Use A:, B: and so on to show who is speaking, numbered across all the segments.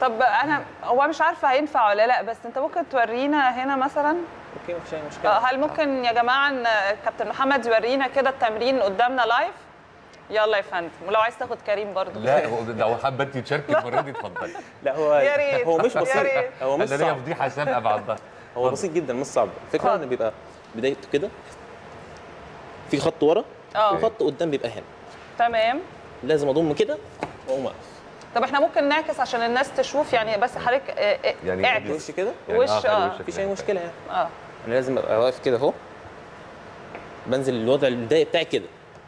A: طب انا هو مش عارفه هينفع ولا لا بس انت ممكن تورينا هنا مثلا
B: اوكي مفيش اي مشكله
A: آه، هل ممكن يا جماعه ان كابتن محمد يورينا كده التمرين قدامنا لايف يلا يا فندم ولو عايز تاخد كريم برضو
C: لا هو لو حابه انت تشاركي المره دي اتفضلي
B: لا هو
A: يا ريت.
B: هو مش
A: يا
B: بسيط
A: ريت.
B: هو مش
C: انا ليا
B: صعب
C: فضيحه سابقه بعضها
B: هو بسيط جدا مش صعب الفكره
A: اتفضل.
B: ان بيبقى بدايته كده في خط ورا
A: اه
B: وخط قدام بيبقى هنا
A: تمام
B: لازم اضم كده واقوم واقف
A: طب احنا ممكن نعكس عشان الناس تشوف يعني بس حضرتك آه، آه،
C: يعني
A: اعكس
B: وش كده
C: يعني
A: وش،
C: خلي
A: آه.
C: وشك
B: مفيش اي
C: ناحية.
B: مشكله يعني
A: اه
B: انا لازم ابقى واقف كده اهو بنزل الوضع البدايه بتاعي كده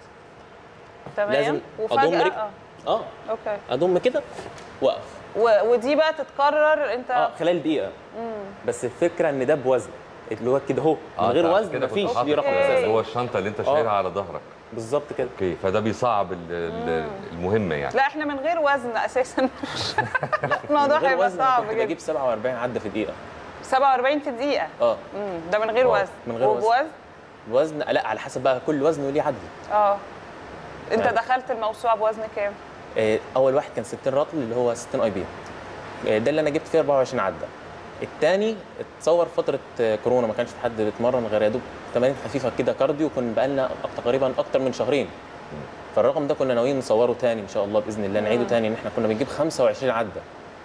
A: تمام
B: لازم
A: وفجاه
B: أضم رجل.
A: اه
B: اه
A: اوكي
B: اضم كده واقف
A: و- ودي بقى تتكرر انت
B: اه خلال دقيقه بس الفكره ان ده بوزن اللي هو كده اهو من
C: آه،
B: غير
C: عشان
B: وزن
C: كده كنت
B: مفيش
C: حاطط
B: دي رقم
A: أوكي.
B: اساسي
C: هو الشنطه اللي انت شايلها على ظهرك
B: بالظبط كده
C: اوكي فده بيصعب ال- ال- المهمه يعني
A: لا احنا من غير وزن اساسا الموضوع
B: من غير
A: هيبقى
B: وزن أنا
A: صعب
B: كنت
A: جدا
B: بجيب 47 عده في دقيقه
A: 47 في دقيقه
B: اه
A: امم ده من غير
B: آه،
A: وزن
B: من غير وزن.
A: وبوزن
B: الوزن لا على حسب بقى كل وزن وليه عده
A: اه انت
B: تمام.
A: دخلت الموسوعه بوزن كام؟
B: آه، اول واحد كان 60 رطل اللي هو 60 اي بي آه، ده اللي انا جبت فيه 24 عده الثاني اتصور فتره آه، كورونا ما كانش في حد بيتمرن غير يا دوب تمارين خفيفه كده كارديو كنا بقالنا تقريبا اكتر من شهرين فالرقم ده كنا ناويين نصوره تاني ان شاء الله باذن الله نعيده تاني ان احنا كنا بنجيب 25 عده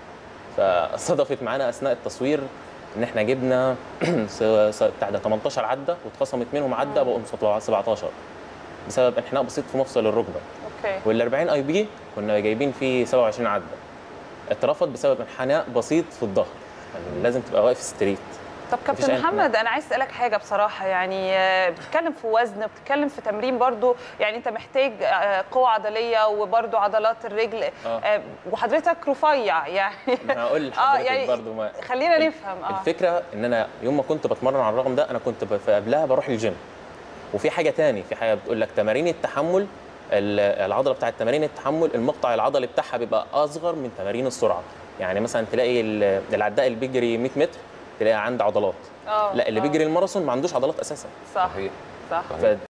B: فصدفت معانا اثناء التصوير ان احنا جبنا س- س- بتاع ده 18 عده واتخصمت منهم عده بقوا 17 بسبب انحناء بسيط في مفصل الركبه
A: اوكي
B: وال 40 اي بي كنا جايبين فيه 27 عده اترفض بسبب انحناء بسيط في الظهر يعني لازم تبقى واقف ستريت
A: طب
B: مفيش
A: كابتن
B: أي
A: محمد انا عايز اسالك حاجه بصراحه يعني آه، بتتكلم في وزن بتتكلم في تمرين برضو يعني انت محتاج آه، قوه عضليه وبرضو عضلات الرجل
B: آه.
A: آه، وحضرتك رفيع يعني
B: انا هقول
A: اه
B: لحضرتك
A: يعني
B: برضو ما
A: خلينا
B: ال-
A: نفهم اه
B: الفكره ان انا يوم ما كنت بتمرن على الرقم ده انا كنت ب- في قبلها بروح الجيم وفي حاجه تاني في حاجه بتقول لك تمارين التحمل ال- العضله بتاعت تمارين التحمل المقطع العضلي بتاعها بيبقى اصغر من تمارين السرعه يعني مثلا تلاقي ال- العداء اللي بيجري 100 متر تلاقي عنده عضلات
A: اه
B: لا اللي
A: آه.
B: بيجري الماراثون ما عندوش عضلات اساسا
A: صح
C: صحيح
A: صح
C: صحيح.